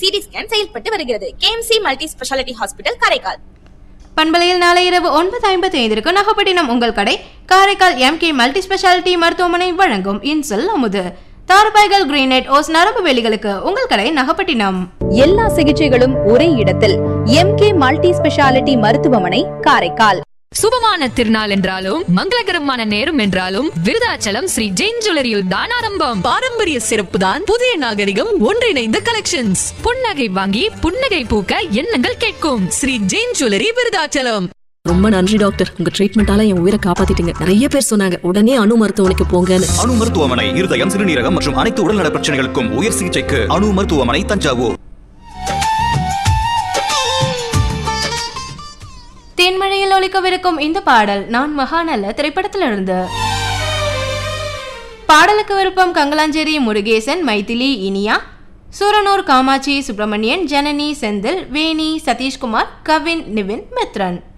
CD scan செயல்பட்டு வருகிறது KMC multi speciality hospital Karaikal பண்பலையில் நாளை இரவு ஒன்பது ஐம்பத்தி ஐந்திற்கு நாகப்பட்டினம் உங்கள் கடை காரைக்கால் எம்கே மல்டி ஸ்பெஷாலிட்டி மருத்துவமனை வழங்கும் இன்சல் அமுது தார்பாய்கள் கிரீனேட் ஓஸ் நரம்பு வேலிகளுக்கு உங்கள் கடை நாகப்பட்டினம் எல்லா சிகிச்சைகளும் ஒரே இடத்தில் எம்கே மல்டி ஸ்பெஷாலிட்டி மருத்துவமனை காரைக்கால் சுபமான திருநாள் என்றாலும் மங்களகரமான நேரம் என்றாலும் விருதாச்சலம் ஸ்ரீ ஜெயின் ஜுவல்லரியில் தான் ஆரம்பம் பாரம்பரிய சிறப்பு தான் புதிய நாகரிகம் ஒன்றிணைந்த கலெக்ஷன்ஸ் புன்னகை வாங்கி புன்னகை பூக்க எண்ணங்கள் கேட்கும் ஸ்ரீ ஜெயின் ஜுவல்லரி விருதாச்சலம் ரொம்ப நன்றி டாக்டர் உங்க ட்ரீட்மெண்டால என் உயிரை காப்பாத்திட்டீங்க நிறைய பேர் சொன்னாங்க உடனே அணு மருத்துவமனைக்கு போங்கன்னு அணு மருத்துவமனை இருதயம் சிறுநீரகம் மற்றும் அனைத்து உடல்நல பிரச்சனைகளுக்கும் உயர் சிகிச்சைக்கு அணு மருத்துவமனை தஞ்சாவூர் தேன்மழையில் ஒலிக்கவிருக்கும் இந்த பாடல் நான் மகாநல்ல திரைப்படத்திலிருந்து பாடலுக்கு விருப்பம் கங்கலாஞ்சேரி முருகேசன் மைதிலி இனியா சூரனூர் காமாட்சி சுப்பிரமணியன் ஜனனி செந்தில் வேணி சதீஷ்குமார் கவின் நிவின் மித்ரன்